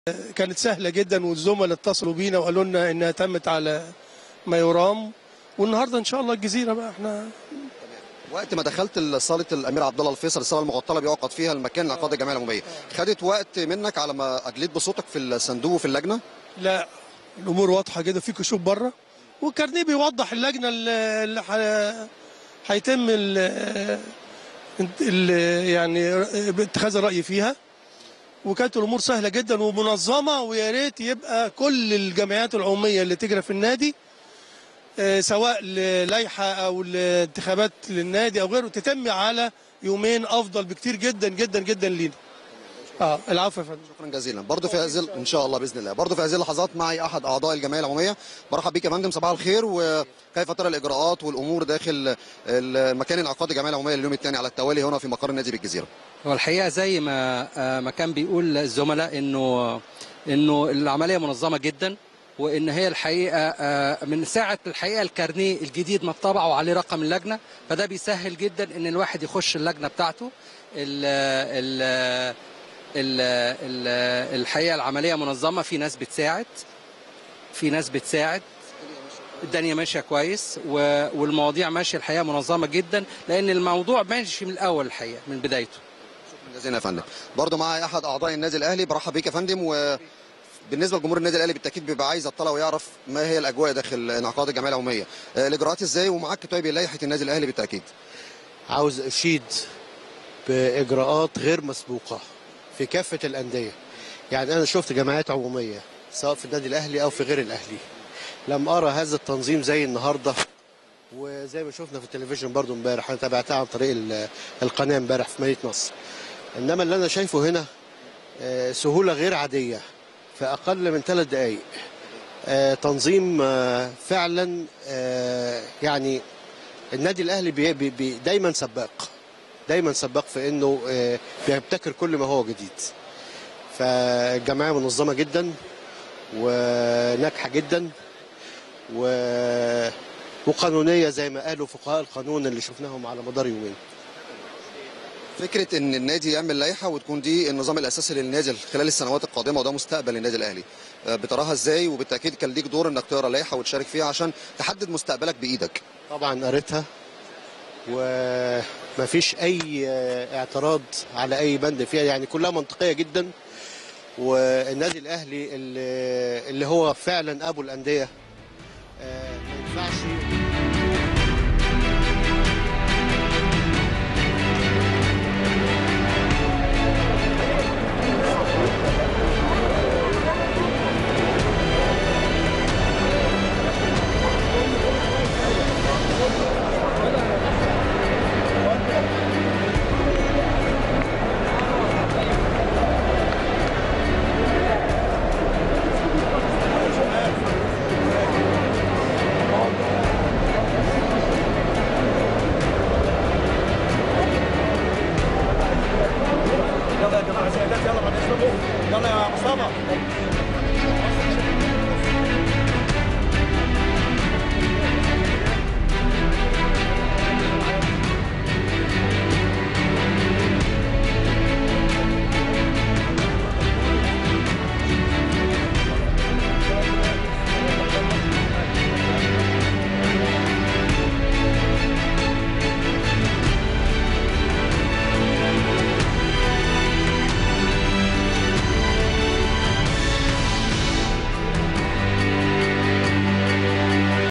كانت سهله جدا والزملاء اتصلوا بينا وقالوا لنا انها تمت على ما يرام والنهارده ان شاء الله الجزيره بقى احنا وقت ما دخلت صاله الامير عبد الله الفيصل الصاله المغطاه بيعقد فيها المكان انعقاد الجمعيه العموميه خدت وقت منك على ما ادليت بصوتك في الصندوق وفي اللجنه لا الامور واضحه جدا في كشوف بره والكارنيه بيوضح اللجنه اللي اللي ح- هيتم ال- ال- يعني اتخاذ الراي فيها وكانت الامور سهله جدا ومنظمه ويا ريت يبقى كل الجمعيات العموميه اللي تجرى في النادي آه، سواء للائحه او لانتخابات للنادي او غيره تتم على يومين افضل بكتير جدا جدا جدا لينا. اه العفو يا فندم. شكرا جزيلا برضه في هذه ان شاء الله باذن الله برضه في هذه اللحظات معي احد اعضاء الجمعيه العموميه برحب بيك يا فندم صباح الخير وكيف ترى الاجراءات والامور داخل المكان انعقاد الجمعيه العموميه اليوم الثاني على التوالي هنا في مقر النادي بالجزيره هو الحقيقه زي ما آه، ما كان بيقول الزملاء انه انه العمليه منظمه جدا وان هي الحقيقه آه، من ساعه الحقيقه الكارنيه الجديد ما اتطبع وعليه رقم اللجنه فده بيسهل جدا ان الواحد يخش اللجنه بتاعته ال ال ال ال الحقيقه العمليه منظمه في ناس بتساعد في ناس بتساعد الدنيا ماشيه كويس و- والمواضيع ماشيه الحقيقه منظمه جدا لان الموضوع ماشي من الاول الحقيقه من بدايته شكرا جزيلا يا فندم برضه معي احد اعضاء النادي الاهلي برحب بيك يا فندم وبالنسبه لجمهور النادي الاهلي بالتاكيد بيبقى عايز يطلع ويعرف ما هي الاجواء داخل انعقاد الجمعيه العموميه آه، الاجراءات ازاي ومعاك طيب لائحه النادي الاهلي بالتاكيد عاوز اشيد باجراءات غير مسبوقه في كافه الانديه يعني انا شفت جمعيات عموميه سواء في النادي الاهلي او في غير الاهلي لم ارى هذا التنظيم زي النهارده وزي ما شفنا في التلفزيون برضو امبارح انا تابعتها عن طريق ال- القناه امبارح في مدينه نصر انما اللي انا شايفه هنا آه، سهوله غير عاديه في اقل من ثلاث دقائق آه، تنظيم آه، فعلا آه، يعني النادي الاهلي بي بي بي دايما سباق دايما سباق في انه آه، بيبتكر كل ما هو جديد فالجمعيه منظمه جدا وناجحه جدا و وقانونيه زي ما قالوا فقهاء القانون اللي شفناهم على مدار يومين فكره ان النادي يعمل لائحه وتكون دي النظام الاساسي للنادي خلال السنوات القادمه وده مستقبل النادي الاهلي آه، بتراها ازاي وبالتاكيد كان ليك دور انك تقرا لائحه وتشارك فيها عشان تحدد مستقبلك بايدك طبعا قريتها وما فيش اي آه، اعتراض على اي بند فيها يعني كلها منطقيه جدا والنادي الاهلي اللي, اللي هو فعلا ابو الانديه آه، ما ينفعش يلا يا جماعه سيدات يلا بعد اذنكم يلا يا مصطفى